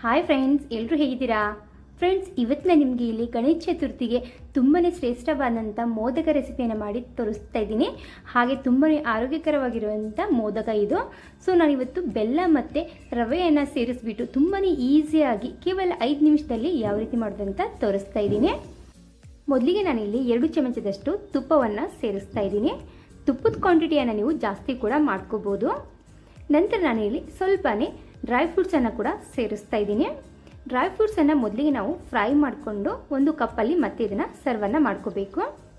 hi friends ಎಲ್ಲರೂ ಹೇಗಿದ್ದೀರಾ friends ಇವತ್ತು ನಾನು ನಿಮಗೆ ಇಲ್ಲಿ ಗಣೇಶ ಚತುರ್ಥಿಗೆ ತುಂಬಾ ಶ್ರೇಷ್ಠವಾದಂಥ ಮೋದಕ ರೆಸಿಪಿಯನ್ನು ಮಾಡಿ ತೋರಿಸ್ತಾ ಇದ್ದೀನಿ ಹಾಗೆ ತುಂಬಾ ಆರೋಗ್ಯಕರವಾಗಿರುವಂಥ ಮೋದಕ ಇದು ಸೊ ನಾನಿವತ್ತು ಬೆಲ್ಲ ಮತ್ತು ರವೆಯನ್ನು ಸೇರಿಸ್ಬಿಟ್ಟು ತುಂಬಾ ಈಸಿಯಾಗಿ ಕೇವಲ ಐದು ನಿಮಿಷದಲ್ಲಿ ಯಾವ ರೀತಿ ಮಾಡೋದಂತ ತೋರಿಸ್ತಾ ಇದ್ದೀನಿ ಮೊದಲಿಗೆ ನಾನಿಲ್ಲಿ ಎರಡು ಚಮಚದಷ್ಟು ತುಪ್ಪವನ್ನು ಸೇರಿಸ್ತಾ ಇದ್ದೀನಿ ತುಪ್ಪದ ಕ್ವಾಂಟಿಟಿಯನ್ನು ನೀವು ಜಾಸ್ತಿ ಕೂಡ ಮಾಡ್ಕೋಬೋದು ನಂತರ ನಾನಿಲ್ಲಿ ಸ್ವಲ್ಪನೇ ಡ್ರೈ ಫ್ರೂಟ್ಸನ್ನು ಕೂಡ ಸೇರಿಸ್ತಾ ಇದ್ದೀನಿ ಡ್ರೈ ಫ್ರೂಟ್ಸನ್ನು ಮೊದಲಿಗೆ ನಾವು ಫ್ರೈ ಮಾಡಿಕೊಂಡು ಒಂದು ಕಪ್ಪಲ್ಲಿ ಮತ್ತೆ ಇದನ್ನು ಸರ್ವನ್ನು ಮಾಡ್ಕೋಬೇಕು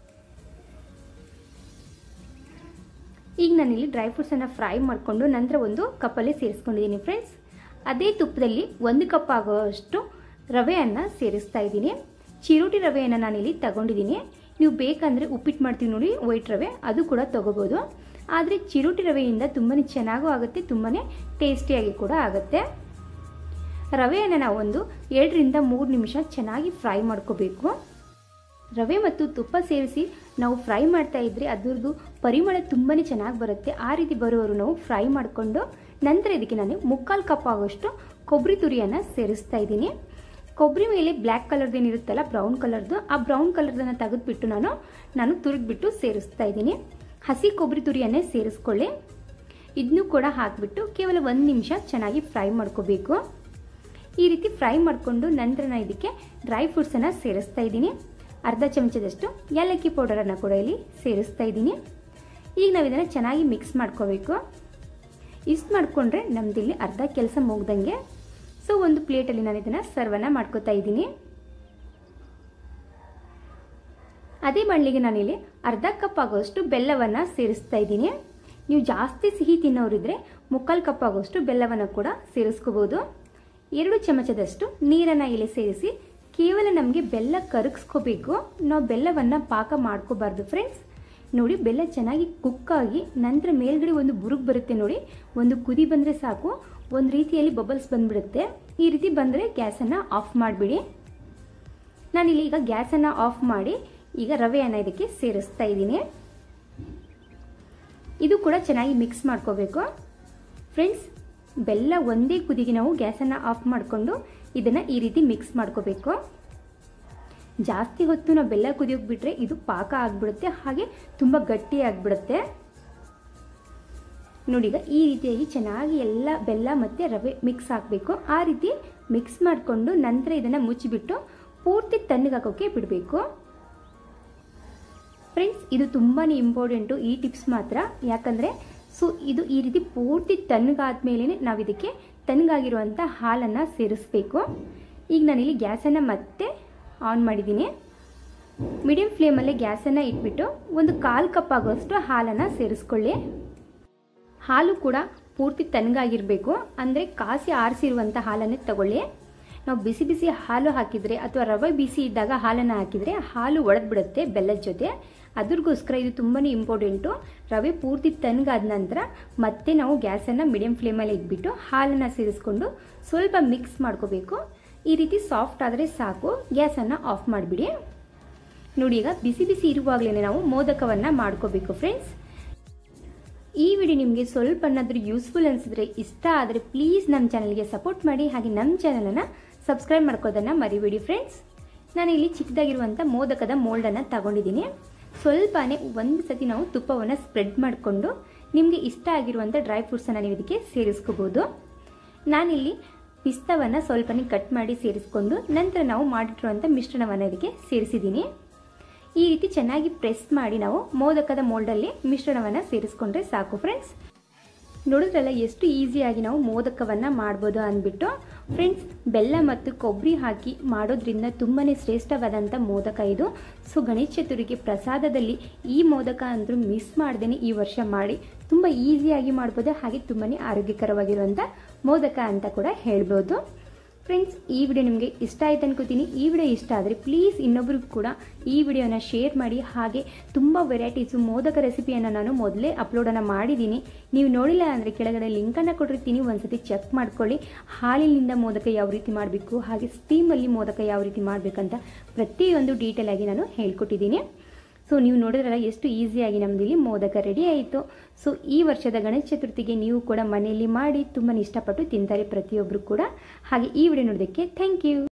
ಈಗ ನಾನಿಲ್ಲಿ ಡ್ರೈ ಫ್ರೂಟ್ಸನ್ನು ಫ್ರೈ ಮಾಡಿಕೊಂಡು ನಂತರ ಒಂದು ಕಪ್ಪಲ್ಲಿ ಸೇರಿಸ್ಕೊಂಡಿದ್ದೀನಿ ಫ್ರೆಂಡ್ಸ್ ಅದೇ ತುಪ್ಪದಲ್ಲಿ ಒಂದು ಕಪ್ ಆಗೋಷ್ಟು ರವೆಯನ್ನು ಸೇರಿಸ್ತಾ ಇದ್ದೀನಿ ಚಿರೋಟಿ ರವೆಯನ್ನು ನಾನಿಲ್ಲಿ ತಗೊಂಡಿದ್ದೀನಿ ನೀವು ಬೇಕಂದರೆ ಉಪ್ಪಿಟ್ಟು ಮಾಡ್ತೀವಿ ನೋಡಿ ವೈಟ್ ರವೆ ಅದು ಕೂಡ ತಗೋಬೋದು ಆದರೆ ಚಿರೋಟಿ ರವೆಯಿಂದ ತುಂಬಾ ಚೆನ್ನಾಗೂ ಆಗುತ್ತೆ ತುಂಬಾ ಟೇಸ್ಟಿಯಾಗಿ ಕೂಡ ಆಗುತ್ತೆ ರವೆಯನ್ನು ನಾವು ಒಂದು ಎರಡರಿಂದ ಮೂರು ನಿಮಿಷ ಚೆನ್ನಾಗಿ ಫ್ರೈ ಮಾಡ್ಕೋಬೇಕು ರವೆ ಮತ್ತು ತುಪ್ಪ ಸೇರಿಸಿ ನಾವು ಫ್ರೈ ಮಾಡ್ತಾ ಇದ್ರೆ ಅದರದ್ದು ಪರಿಮಳ ತುಂಬಾ ಚೆನ್ನಾಗಿ ಬರುತ್ತೆ ಆ ರೀತಿ ಬರುವವರು ನಾವು ಫ್ರೈ ಮಾಡಿಕೊಂಡು ನಂತರ ಇದಕ್ಕೆ ನಾನು ಮುಕ್ಕಾಲು ಕಪ್ ಆಗೋಷ್ಟು ಕೊಬ್ಬರಿ ತುರಿಯನ್ನು ಸೇರಿಸ್ತಾ ಇದ್ದೀನಿ ಕೊಬ್ಬರಿ ಮೇಲೆ ಬ್ಲ್ಯಾಕ್ ಕಲರ್ದೇನು ಇರುತ್ತಲ್ಲ ಬ್ರೌನ್ ಕಲರ್ದು ಆ ಬ್ರೌನ್ ಕಲರ್ದನ್ನು ತೆಗೆದುಬಿಟ್ಟು ನಾನು ನಾನು ತುರಿದ್ಬಿಟ್ಟು ಸೇರಿಸ್ತಾ ಇದ್ದೀನಿ ಹಸಿ ಕೊಬ್ಬರಿ ತುರಿಯನ್ನೇ ಸೇರಿಸ್ಕೊಳ್ಳಿ ಇದನ್ನು ಕೂಡ ಹಾಕಿಬಿಟ್ಟು ಕೇವಲ ಒಂದು ನಿಮಿಷ ಚೆನ್ನಾಗಿ ಫ್ರೈ ಮಾಡ್ಕೋಬೇಕು ಈ ರೀತಿ ಫ್ರೈ ಮಾಡಿಕೊಂಡು ನಂತರ ನಾನು ಇದಕ್ಕೆ ಡ್ರೈ ಫ್ರೂಟ್ಸನ್ನು ಸೇರಿಸ್ತಾ ಇದ್ದೀನಿ ಅರ್ಧ ಚಮಚದಷ್ಟು ಏಲಕ್ಕಿ ಪೌಡರನ್ನು ಕೂಡ ಇಲ್ಲಿ ಸೇರಿಸ್ತಾ ಇದ್ದೀನಿ ಈಗ ನಾವು ಇದನ್ನು ಚೆನ್ನಾಗಿ ಮಿಕ್ಸ್ ಮಾಡ್ಕೋಬೇಕು ಇಷ್ಟು ಮಾಡಿಕೊಂಡ್ರೆ ನಮ್ಮದಿಲ್ಲಿ ಅರ್ಧ ಕೆಲಸ ಮುಗ್ದಂಗೆ ಸೊ ಒಂದು ಪ್ಲೇಟಲ್ಲಿ ನಾನು ಇದನ್ನು ಸರ್ವನ್ನ ಮಾಡ್ಕೋತಾ ಇದ್ದೀನಿ ಅದೇ ಬಾಣಲಿಗೆ ನಾನಿಲ್ಲಿ ಅರ್ಧ ಕಪ್ ಆಗೋಷ್ಟು ಬೆಲ್ಲವನ್ನು ಸೇರಿಸ್ತಾ ಇದ್ದೀನಿ ನೀವು ಜಾಸ್ತಿ ಸಿಹಿ ತಿನ್ನೋರಿದ್ರೆ ಮುಕ್ಕಾಲು ಕಪ್ ಆಗೋಷ್ಟು ಬೆಲ್ಲವನ್ನು ಕೂಡ ಸೇರಿಸ್ಕೋಬೋದು ಎರಡು ಚಮಚದಷ್ಟು ನೀರನ್ನು ಇಲ್ಲಿ ಸೇರಿಸಿ ಕೇವಲ ನಮಗೆ ಬೆಲ್ಲ ಕರಗಿಸ್ಕೋಬೇಕು ನಾವು ಬೆಲ್ಲವನ್ನು ಪಾಕ ಮಾಡ್ಕೋಬಾರ್ದು ಫ್ರೆಂಡ್ಸ್ ನೋಡಿ ಬೆಲ್ಲ ಚೆನ್ನಾಗಿ ಕುಕ್ಕಾಗಿ ನಂತರ ಮೇಲ್ಗಡೆ ಒಂದು ಬುರುಗ್ ಬರುತ್ತೆ ನೋಡಿ ಒಂದು ಕುದಿ ಬಂದರೆ ಸಾಕು ಒಂದು ರೀತಿಯಲ್ಲಿ ಬಬಲ್ಸ್ ಬಂದ್ಬಿಡುತ್ತೆ ಈ ರೀತಿ ಬಂದರೆ ಗ್ಯಾಸನ್ನು ಆಫ್ ಮಾಡಿಬಿಡಿ ನಾನಿಲ್ಲಿ ಈಗ ಗ್ಯಾಸನ್ನು ಆಫ್ ಮಾಡಿ ಈಗ ರವೆಯನ್ನು ಇದಕ್ಕೆ ಸೇರಿಸ್ತಾ ಇದ್ದೀನಿ ಇದು ಕೂಡ ಚೆನ್ನಾಗಿ ಮಿಕ್ಸ್ ಮಾಡ್ಕೋಬೇಕು ಫ್ರೆಂಡ್ಸ್ ಬೆಲ್ಲ ಒಂದೇ ಕುದಿಗೆ ನಾವು ಗ್ಯಾಸನ್ನು ಆಫ್ ಮಾಡಿಕೊಂಡು ಇದನ್ನು ಈ ರೀತಿ ಮಿಕ್ಸ್ ಮಾಡ್ಕೋಬೇಕು ಜಾಸ್ತಿ ಹೊತ್ತು ನಾವು ಬೆಲ್ಲ ಕುದಿಯೋಕೆ ಬಿಟ್ಟರೆ ಇದು ಪಾಕ ಆಗಿಬಿಡುತ್ತೆ ಹಾಗೆ ತುಂಬ ಗಟ್ಟಿ ಆಗಿಬಿಡುತ್ತೆ ನೋಡಿ ಈಗ ಈ ರೀತಿಯಾಗಿ ಚೆನ್ನಾಗಿ ಎಲ್ಲ ಬೆಲ್ಲ ಮತ್ತು ರವೆ ಮಿಕ್ಸ್ ಹಾಕಬೇಕು ಆ ರೀತಿ ಮಿಕ್ಸ್ ಮಾಡಿಕೊಂಡು ನಂತರ ಇದನ್ನು ಮುಚ್ಚಿಬಿಟ್ಟು ಪೂರ್ತಿ ತಣ್ಣಗಾಕೋಕ್ಕೆ ಬಿಡಬೇಕು ಫ್ರೆಂಡ್ಸ್ ಇದು ತುಂಬಾ ಇಂಪಾರ್ಟೆಂಟು ಈ ಟಿಪ್ಸ್ ಮಾತ್ರ ಯಾಕಂದರೆ ಸೊ ಇದು ಈ ರೀತಿ ಪೂರ್ತಿ ತಣ್ಣಗಾದ್ಮೇಲೆ ನಾವು ಇದಕ್ಕೆ ತಣ್ಣಗಾಗಿರುವಂಥ ಹಾಲನ್ನು ಸೇರಿಸ್ಬೇಕು ಈಗ ನಾನಿಲ್ಲಿ ಗ್ಯಾಸನ್ನು ಮತ್ತೆ ಆನ್ ಮಾಡಿದ್ದೀನಿ ಮೀಡಿಯಂ ಫ್ಲೇಮಲ್ಲಿ ಗ್ಯಾಸನ್ನು ಇಟ್ಬಿಟ್ಟು ಒಂದು ಕಾಲು ಕಪ್ ಆಗೋಷ್ಟು ಹಾಲನ್ನು ಸೇರಿಸ್ಕೊಳ್ಳಿ ಹಾಲು ಕೂಡ ಪೂರ್ತಿ ತಣ್ಣಗಾಗಿರಬೇಕು ಅಂದರೆ ಕಾಸಿ ಆರಿಸಿರುವಂಥ ಹಾಲನ್ನೇ ತಗೊಳ್ಳಿ ನಾವು ಬಿಸಿ ಬಿಸಿ ಹಾಲು ಹಾಕಿದರೆ ಅಥವಾ ರವೆ ಬಿಸಿ ಇದ್ದಾಗ ಹಾಲನ್ನು ಹಾಕಿದರೆ ಹಾಲು ಒಡೆದ್ಬಿಡುತ್ತೆ ಬೆಲ್ಲದ ಜೊತೆ ಅದ್ರಗೋಸ್ಕರ ಇದು ತುಂಬಾ ಇಂಪಾರ್ಟೆಂಟು ರವೆ ಪೂರ್ತಿ ತಣ್ಣಗಾದ ನಂತರ ಮತ್ತೆ ನಾವು ಗ್ಯಾಸನ್ನು ಮೀಡಿಯಂ ಫ್ಲೇಮಲ್ಲಿ ಇಟ್ಬಿಟ್ಟು ಹಾಲನ್ನು ಸೇರಿಸ್ಕೊಂಡು ಸ್ವಲ್ಪ ಮಿಕ್ಸ್ ಮಾಡ್ಕೋಬೇಕು ಈ ರೀತಿ ಸಾಫ್ಟ್ ಆದರೆ ಸಾಕು ಗ್ಯಾಸನ್ನು ಆಫ್ ಮಾಡಿಬಿಡಿ ನೋಡಿ ಈಗ ಬಿಸಿ ಬಿಸಿ ಇರುವಾಗಲೇ ನಾವು ಮೋದಕವನ್ನು ಮಾಡ್ಕೋಬೇಕು ಫ್ರೆಂಡ್ಸ್ ಈ ವಿಡಿಯೋ ನಿಮಗೆ ಸ್ವಲ್ಪನಾದರೂ ಯೂಸ್ಫುಲ್ ಅನಿಸಿದ್ರೆ ಇಷ್ಟ ಆದರೆ ಪ್ಲೀಸ್ ನಮ್ಮ ಚಾನಲ್ಗೆ ಸಪೋರ್ಟ್ ಮಾಡಿ ಹಾಗೆ ನಮ್ಮ ಚಾನಲನ್ನು ಸಬ್ಸ್ಕ್ರೈಬ್ ಮಾಡ್ಕೋದನ್ನು ಮರಿಬೇಡಿ ಫ್ರೆಂಡ್ಸ್ ನಾನು ಇಲ್ಲಿ ಚಿಕ್ಕದಾಗಿರುವಂಥ ಮೋದಕದ ಮೋಲ್ಡನ್ನು ತಗೊಂಡಿದ್ದೀನಿ ಸ್ವಲ್ಪನೇ ಒಂದು ಸತಿ ನಾವು ತುಪ್ಪವನ್ನು ಸ್ಪ್ರೆಡ್ ಮಾಡಿಕೊಂಡು ನಿಮಗೆ ಇಷ್ಟ ಆಗಿರುವಂಥ ಡ್ರೈ ಫ್ರೂಟ್ಸನ್ನು ನೀವು ಇದಕ್ಕೆ ಸೇರಿಸ್ಕೋಬೋದು ನಾನಿಲ್ಲಿ ಪಿಸ್ತವನ್ನು ಸ್ವಲ್ಪನೇ ಕಟ್ ಮಾಡಿ ಸೇರಿಸ್ಕೊಂಡು ನಂತರ ನಾವು ಮಾಡಿಟ್ಟಿರುವಂಥ ಮಿಶ್ರಣವನ್ನು ಇದಕ್ಕೆ ಸೇರಿಸಿದ್ದೀನಿ ಈ ರೀತಿ ಚೆನ್ನಾಗಿ ಪ್ರೆಸ್ ಮಾಡಿ ನಾವು ಮೋದಕದ ಮೋಲ್ಡಲ್ಲಿ ಮಿಶ್ರಣವನ್ನು ಸೇರಿಸ್ಕೊಂಡ್ರೆ ಸಾಕು ಫ್ರೆಂಡ್ಸ್ ನೋಡಿದ್ರಲ್ಲ ಎಷ್ಟು ಈಸಿಯಾಗಿ ನಾವು ಮೋದಕವನ್ನು ಮಾಡ್ಬೋದು ಅಂದ್ಬಿಟ್ಟು ಫ್ರೆಂಡ್ಸ್ ಬೆಲ್ಲ ಮತ್ತು ಕೊಬ್ಬರಿ ಹಾಕಿ ಮಾಡೋದ್ರಿಂದ ತುಂಬಾ ಶ್ರೇಷ್ಠವಾದಂಥ ಮೋದಕ ಇದು ಸೊ ಗಣೇಶ ಚತುರ್ಥಿಗೆ ಪ್ರಸಾದದಲ್ಲಿ ಈ ಮೋದಕ ಅಂದರೂ ಮಿಸ್ ಮಾಡ್ದೇ ಈ ವರ್ಷ ಮಾಡಿ ತುಂಬ ಈಸಿಯಾಗಿ ಮಾಡ್ಬೋದು ಹಾಗೆ ತುಂಬಾ ಆರೋಗ್ಯಕರವಾಗಿರುವಂಥ ಮೋದಕ ಅಂತ ಕೂಡ ಹೇಳ್ಬೋದು ಫ್ರೆಂಡ್ಸ್ ಈ ವಿಡಿಯೋ ನಿಮಗೆ ಇಷ್ಟ ಆಯ್ತು ಅನ್ಕೋತೀನಿ ಈ ವಿಡಿಯೋ ಇಷ್ಟ ಆದರೆ ಪ್ಲೀಸ್ ಇನ್ನೊಬ್ರಿಗೂ ಕೂಡ ಈ ವಿಡಿಯೋನ ಶೇರ್ ಮಾಡಿ ಹಾಗೆ ತುಂಬ ವೆರೈಟೀಸು ಮೋದಕ ರೆಸಿಪಿಯನ್ನು ನಾನು ಮೊದಲೇ ಅಪ್ಲೋಡನ್ನು ಮಾಡಿದ್ದೀನಿ ನೀವು ನೋಡಿಲ್ಲ ಅಂದರೆ ಕೆಳಗಡೆ ಲಿಂಕನ್ನು ಕೊಟ್ಟಿರ್ತೀನಿ ಒಂದ್ಸತಿ ಚೆಕ್ ಮಾಡ್ಕೊಳ್ಳಿ ಹಾಲಿನಿಂದ ಮೋದಕ ಯಾವ ರೀತಿ ಮಾಡಬೇಕು ಹಾಗೆ ಸ್ಟೀಮಲ್ಲಿ ಮೋದಕ ಯಾವ ರೀತಿ ಮಾಡಬೇಕಂತ ಪ್ರತಿಯೊಂದು ಡೀಟೇಲ್ ಆಗಿ ನಾನು ಹೇಳ್ಕೊಟ್ಟಿದ್ದೀನಿ ಸೊ ನೀವು ನೋಡಿದ್ರಲ್ಲ ಎಷ್ಟು ಈಸಿಯಾಗಿ ನಮ್ದು ಇಲ್ಲಿ ಮೋದಕ ರೆಡಿ ಆಯಿತು ಸೊ ಈ ವರ್ಷದ ಗಣೇಶ ಚತುರ್ಥಿಗೆ ನೀವು ಕೂಡ ಮನೆಯಲ್ಲಿ ಮಾಡಿ ತುಂಬಾ ಇಷ್ಟಪಟ್ಟು ತಿಂತಾರೆ ಪ್ರತಿಯೊಬ್ಬರು ಕೂಡ ಹಾಗೆ ಈ ವಿಡಿಯೋ ನೋಡೋದಕ್ಕೆ ಥ್ಯಾಂಕ್ ಯು